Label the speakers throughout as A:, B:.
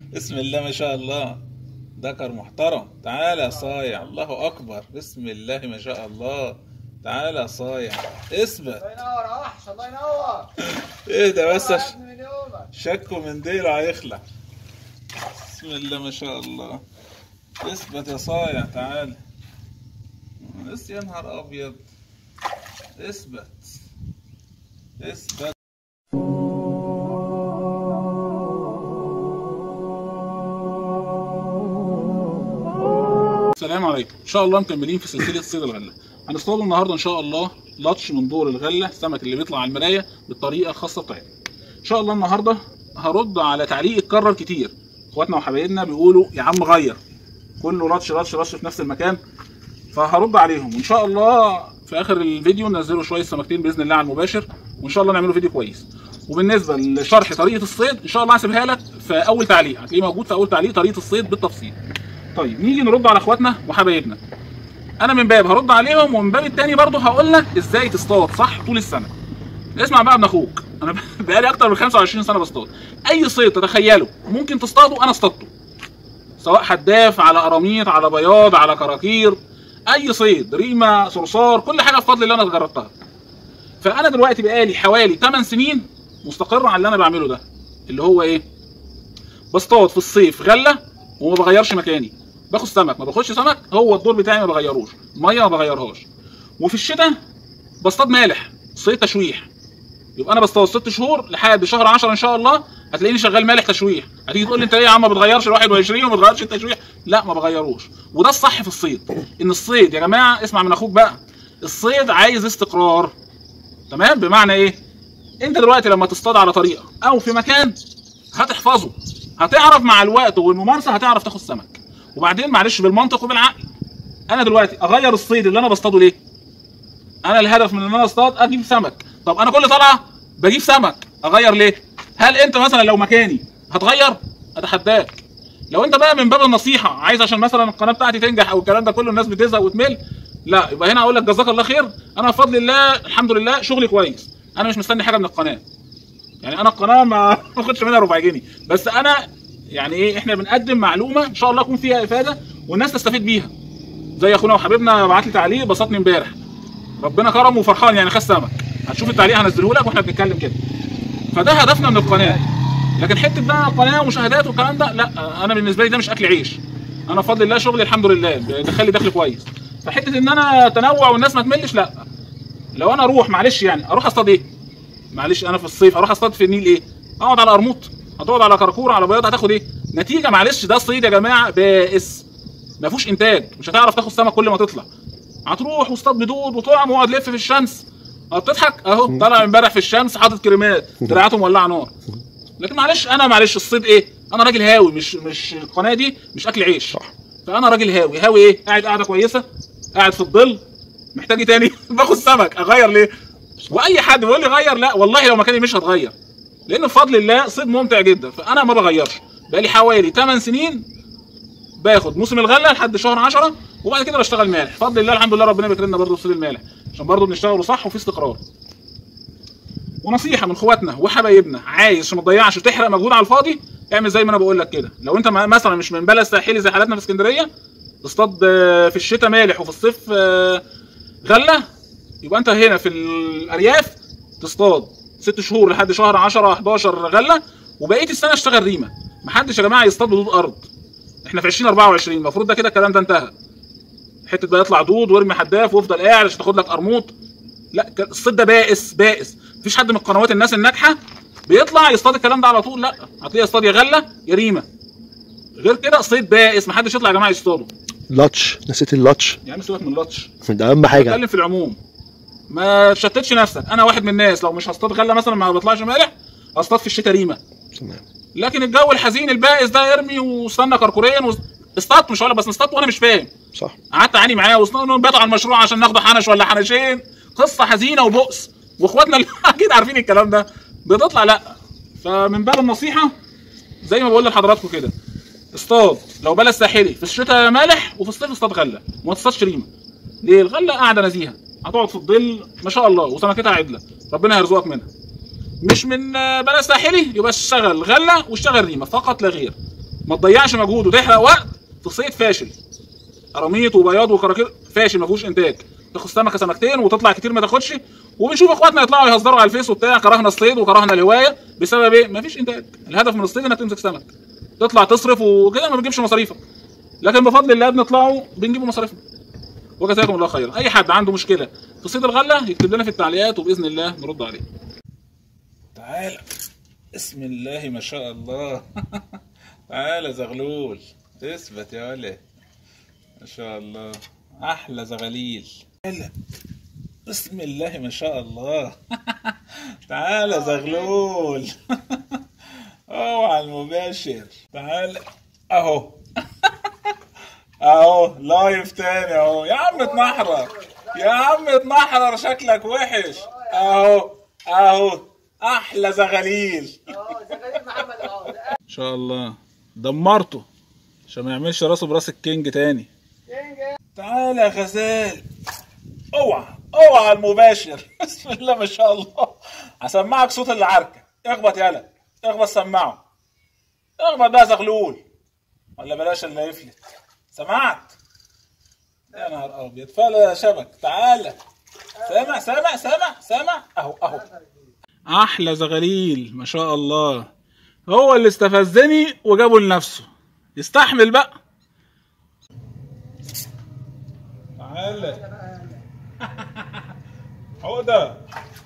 A: بسم الله ما شاء الله ذكر محترم تعالى يا صايع الله اكبر بسم الله ما شاء الله تعالى يا صايع اثبت
B: الله ينور يا وحش الله ينور
A: اهدى بس
B: يا
A: ش-
B: ابني من يومك
A: شكه من ديله هيخلع بسم الله ما شاء الله اثبت يا صايع تعالى بس يا نهار ابيض اثبت اثبت السلام عليكم ان شاء الله مكملين في سلسله صيد الغله هنصطاد النهارده ان شاء الله لطش من دور الغله السمك اللي بيطلع على المرايه بالطريقه الخاصه بتاعتنا ان شاء الله النهارده هرد على تعليق اتكرر كتير اخواتنا وحبايبنا بيقولوا يا عم غير كله لطش لطش لطش في نفس المكان فهرد عليهم وان شاء الله في اخر الفيديو ننزلوا شويه سمكتين باذن الله على المباشر وان شاء الله نعملوا فيديو كويس وبالنسبه لشرح طريقه الصيد ان شاء الله هسيبها لك في اول تعليق هتلاقيه موجود في اول تعليق طريقه الصيد بالتفصيل طيب نيجي نرد على اخواتنا وحبايبنا انا من باب هرد عليهم ومن باب التاني برضه هقول لك ازاي تصطاد صح طول السنه اسمع بقى ابن اخوك انا بقالي اكتر من 25 سنه بصطاد اي صيد تتخيله ممكن تصطاده انا اصطادته سواء حداف على قراميط على بياض على كراكير اي صيد ريمه صرصار كل حاجه بفضل الله انا جربتها فانا دلوقتي بقالي حوالي 8 سنين مستقر على اللي انا بعمله ده اللي هو ايه بصطاد في الصيف غله وما بغيرش مكاني باخد سمك ما باخدش سمك هو الدور بتاعي ما بغيروش ميه ما بغيرهاش وفي الشتاء بصطاد مالح صيد تشويح يبقى انا بصطاد ست شهور لحد شهر 10 ان شاء الله هتلاقيني شغال مالح تشويح هتيجي تقول لي انت ليه يا عم ما بتغيرش ال 21 وما بتغيرش التشويح لا ما بغيروش وده الصح في الصيد ان الصيد يا جماعه اسمع من اخوك بقى الصيد عايز استقرار تمام بمعنى ايه انت دلوقتي لما تصطاد على طريقه او في مكان هتحفظه هتعرف مع الوقت والممارسه هتعرف تاخد سمك وبعدين معلش بالمنطق وبالعقل انا دلوقتي اغير الصيد اللي انا بصطاده ليه انا الهدف من ان انا اصطاد اجيب سمك طب انا كل طلعه بجيب سمك اغير ليه هل انت مثلا لو مكاني هتغير اتحداك لو انت بقى من باب النصيحه عايز عشان مثلا القناه بتاعتي تنجح او الكلام ده كله الناس بتزهق وتمل لا يبقى هنا اقول لك جزاك الله خير انا بفضل الله الحمد لله شغلي كويس انا مش مستني حاجه من القناه يعني انا القناه ما باخدش منها ربع جنيه بس انا يعني ايه احنا بنقدم معلومه ان شاء الله يكون فيها افاده والناس تستفيد بيها زي اخونا وحبيبنا بعت لي تعليق بسطني امبارح ربنا كرمه وفرحان يعني خد سمك هتشوف التعليق هنزله لك واحنا بنتكلم كده فده هدفنا من القناه لكن حته بقى قناه ومشاهدات والكلام ده لا انا بالنسبه لي ده مش اكل عيش انا بفضل الله شغلي الحمد لله بيدخل لي دخل كويس فحته ان انا تنوع والناس ما تملش لا لو انا اروح معلش يعني اروح اصطاد ايه معلش انا في الصيف اروح اصطاد في النيل ايه اقعد على قرموط هتقعد على كركوره على بياض هتاخد ايه نتيجه معلش ده الصيد يا جماعه بائس ما فيهوش انتاج مش هتعرف تاخد سمك كل ما تطلع هتروح واصطاد بدود وطعم واقعد لف في الشمس اه بتضحك اهو طالع امبارح في الشمس حاطط كريمات دراعاته مولعه نار لكن معلش انا معلش الصيد ايه انا راجل هاوي مش مش القناه دي مش اكل عيش
C: صح.
A: فانا راجل هاوي هاوي ايه قاعد قاعده كويسه قاعد في الظل محتاج إيه تاني باخد سمك اغير ليه واي حد بيقول لي غير لا والله لو مكاني مش هتغير لان بفضل الله صيد ممتع جدا فانا ما بغيرش بقالي حوالي 8 سنين باخد موسم الغله لحد شهر 10 وبعد كده بشتغل مالح بفضل الله الحمد لله ربنا بيكرمنا برضه في صيد المالح عشان برضه بنشتغله صح وفي استقرار ونصيحه من اخواتنا وحبايبنا عايز عشان ما تضيعش وتحرق مجهود على الفاضي اعمل زي ما انا بقول لك كده لو انت م- مثلا مش من بلد ساحلي زي حالاتنا في اسكندريه تصطاد آه، في الشتاء مالح وفي الصيف آه، غله يبقى انت هنا في الارياف تصطاد ست شهور لحد شهر 10 11 غله وبقيه السنه اشتغل ريمه محدش يا جماعه يصطاد بدود ارض احنا في 2024 المفروض ده كده الكلام ده انتهى حته بقى يطلع دود وارمي حداف وافضل قاعد عشان تاخد لك قرموط لا ك- الصيد ده بائس بائس مفيش حد من القنوات الناس الناجحه بيطلع يصطاد الكلام ده على طول لا هتلاقيه يصطاد يا غله يا ريمه غير كده صيد بائس محدش يطلع يا جماعه يصطاده
C: لاتش نسيت اللاتش
A: يعني سيبك من اللطش
C: ده اهم حاجه
A: بتكلم في العموم ما تشتتش نفسك انا واحد من الناس لو مش هصطاد غله مثلا ما بطلعش مالح هصطاد في الشتاء ريمه
C: تمام
A: لكن الجو الحزين البائس ده ارمي واستنى كركورين و... اصطادت مش هقول لك بس اصطادت وانا مش فاهم
C: صح
A: قعدت اعاني معاه واصطادنا باتوا على المشروع عشان ناخده حنش ولا حنشين قصه حزينه وبؤس واخواتنا اللي اكيد عارفين الكلام ده بتطلع لا فمن باب النصيحه زي ما بقول لحضراتكم كده اصطاد لو بلد ساحلي في الشتاء مالح وفي الصيف اصطاد غله وما تصطادش ريمه ليه الغله قاعده نزيهه هتقعد في الظل ما شاء الله وسمكتها عدله ربنا يرزقك منها مش من آه، بلد ساحلي يبقى اشتغل غله واشتغل ريمه فقط لا غير ما تضيعش مجهود وتحرق وقت في صيد فاشل قراميط وبياض وكراكير فاشل ما فيهوش انتاج تاخد سمكه سمكتين وتطلع كتير ما تاخدش وبنشوف اخواتنا يطلعوا يهزروا على الفيس وبتاع كرهنا الصيد وكرهنا الهوايه بسبب ايه؟ مفيش انتاج الهدف من الصيد انك تمسك سمك تطلع تصرف وكده ما بتجيبش مصاريفك لكن بفضل الله بنطلعوا بنجيبوا مصاريفنا وجزاكم الله خيرا اي حد عنده مشكله في صيد الغله يكتب لنا في التعليقات وباذن الله نرد عليه تعالى بسم الله ما شاء الله تعالى زغلول اثبت يا ولد ما شاء الله احلى زغاليل تعالى بسم الله ما شاء الله تعالى زغلول اوعى المباشر تعالى اهو اهو لايف تاني اهو يا عم اتنحرر يا عم اتنحرر شكلك وحش اهو اهو احلى زغاليل
B: اه زغاليل محمد اهو ده
A: ان شاء الله دمرته عشان ما يعملش راسه براس الكينج تاني
B: كينج
A: تعالى يا غزال اوعى اوعى المباشر بسم الله ما شاء الله هسمعك صوت العركه اخبط يالا اخبط سمعه اخبط بقى زغلول ولا بلاش اللي يفلت سمعت يا نهار ابيض فلا شبك تعالى سامع سامع سامع سامع اهو اهو احلى زغاليل ما شاء الله هو اللي استفزني وجابه لنفسه يستحمل بقى تعالى عقدة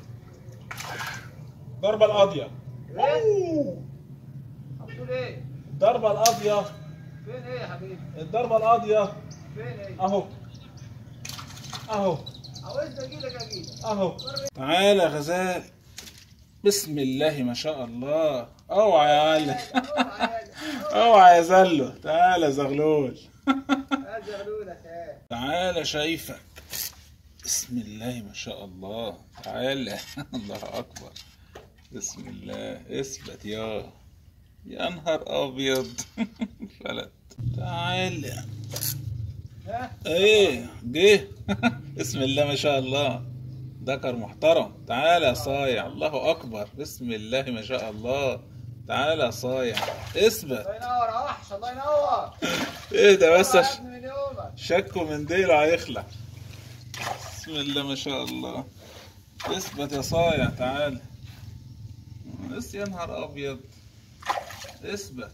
A: ضربة القاضية أوه.
B: بتقول ايه؟
A: الضربة القاضية
B: فين ايه يا حبيبي؟
A: الضربة القاضية
B: فين ايه؟
A: أهو أهو
B: عاوزني اجيلك اجيلك
A: أهو تعالى يا غزال بسم الله ما شاء الله اوعى يا علي اوعى يا زلو تعالى يا زغلول
B: هات زغلولك ايه
A: تعالى شايفك بسم الله ما شاء الله تعالى الله اكبر بسم الله اثبت يا يا نهار ابيض فلت تعالى
B: ها؟
A: ايه جه بسم الله ما شاء الله ذكر محترم تعالى يا صايع الله اكبر بسم الله ما شاء الله تعالى يا صايع اثبت
B: الله ينور يا وحش الله ينور
A: ايه ده بس
B: يا
A: عش-
B: ابني من يومك
A: شكوا من ديله هيخلع بسم الله ما شاء الله اثبت يا صايع تعال بس يا نهار ابيض اثبت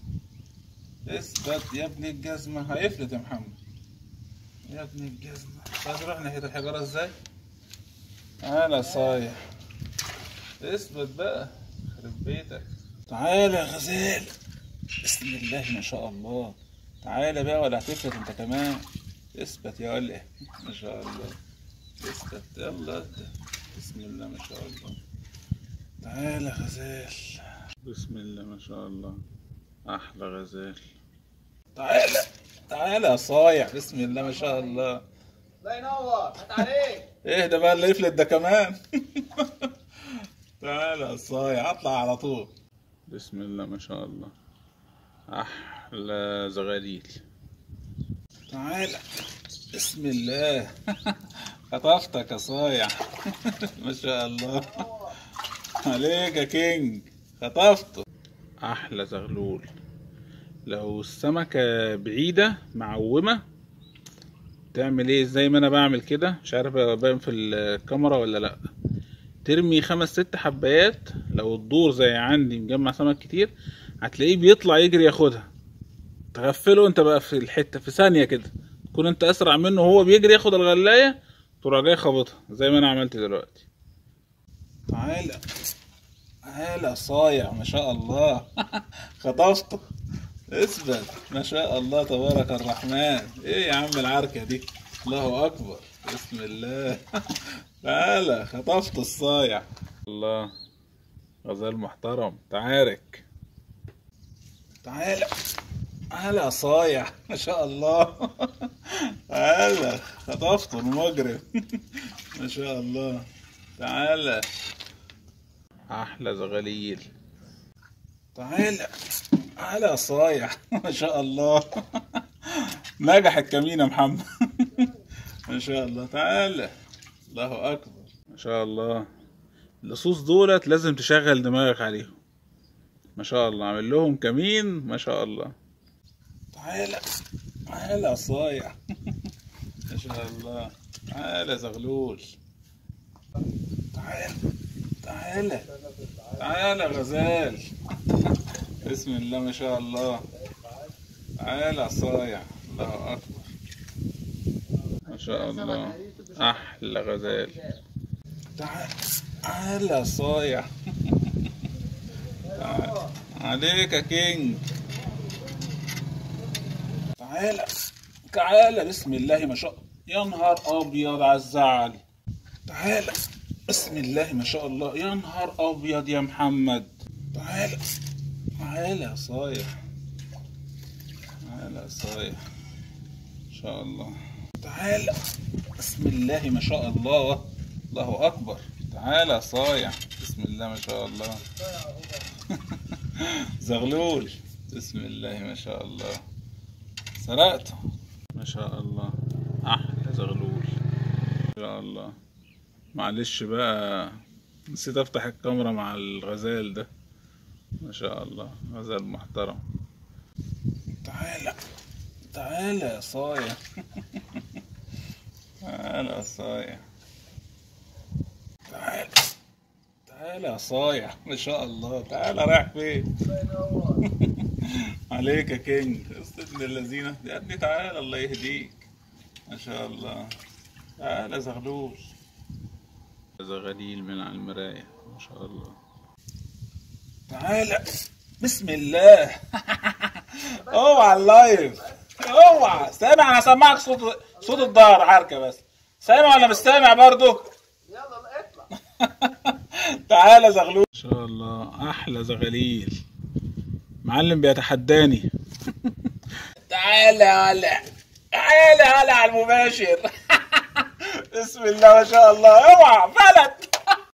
A: اثبت يا ابن الجزمة هيفلت يا محمد يا ابن الجزمة هتروح ناحية الحجارة ازاي؟ تعالى يا صايع اثبت بقى خرب بيتك تعالى يا غزال بسم الله ما شاء الله تعالى بقى ولا هتفلت انت كمان اثبت يا ولا ما شاء الله اثبت يلا انت بسم الله ما شاء الله تعالى يا غزال بسم الله ما شاء الله احلى غزال تعالى تعالى يا صايع بسم الله ما شاء الله
B: الله ينور هات عليك
A: ايه ده بقى اللي يفلت ده كمان تعالى يا صايع اطلع على طول بسم الله ما شاء الله احلى زغاليل تعالى بسم الله خطفتك يا صايع ما شاء الله عليك يا كينج خطفته احلى زغلول لو السمكة بعيدة معومة تعمل ايه زي ما انا بعمل كده مش عارف باين في الكاميرا ولا لا ترمي خمس ست حبايات لو الدور زي عندي مجمع سمك كتير هتلاقيه بيطلع يجري ياخدها تغفله انت بقى في الحته في ثانيه كده تكون انت اسرع منه وهو بيجري ياخد الغلايه تروح جاي خابطها زي ما انا عملت دلوقتي تعالى تعالى صايع ما شاء الله خطفته اثبت ما شاء الله تبارك الرحمن ايه يا عم العركه دي الله اكبر بسم الله تعالى خطفت الصايع الله غزال محترم تعارك تعالى تعالى يا صايع ما شاء الله تعالى خطفته المجرم ما شاء الله تعالى احلى زغاليل تعالى تعالى يا صايع ما شاء الله نجح الكمين يا محمد ما شاء الله تعالى الله اكبر ما شاء الله اللصوص دولت لازم تشغل دماغك عليهم ما شاء الله عامل لهم كمين ما شاء الله تعالى تعالى يا صايع ما شاء الله تعالى يا زغلول تعالى تعالى تعالى يا غزال بسم الله ما شاء الله تعالى يا صايع الله اكبر ما شاء الله احلى غزال تعالى تعالى يا صايع تعالى. عليك يا كينج تعالى تعالى بسم الله ما شاء يا نهار ابيض على الزعل تعالى بسم الله ما شاء الله يا نهار ابيض يا محمد تعالى تعالى يا صايع تعالى يا صايع ان شاء الله تعالى بسم الله ما شاء الله الله اكبر تعالى يا صايع بسم الله ما شاء الله زغلول بسم الله ما شاء الله سرقته ما شاء الله احلى زغلول ما شاء الله معلش بقى نسيت افتح الكاميرا مع الغزال ده ما شاء الله غزال محترم تعالى تعالى يا صايع تعالى يا صايع تعالى تعالى يا صايع ما شاء الله تعالى رايح فين
B: الله ينور
A: عليك يا كينج استاذ الذين يا ابني تعالى الله يهديك ما شاء الله تعالى زغلول زغليل من على المراية ما شاء الله تعالى بسم الله اوعى اللايف اوعى سامع انا سامعك صوت صوت الظهر حركه بس سامع ولا مش سامع برضو
B: يلا اطلع
A: تعالى زغلول ما شاء الله احلى زغليل معلم بيتحداني تعالى هلا تعالى هلا على المباشر بسم الله ما شاء الله اوعى فلت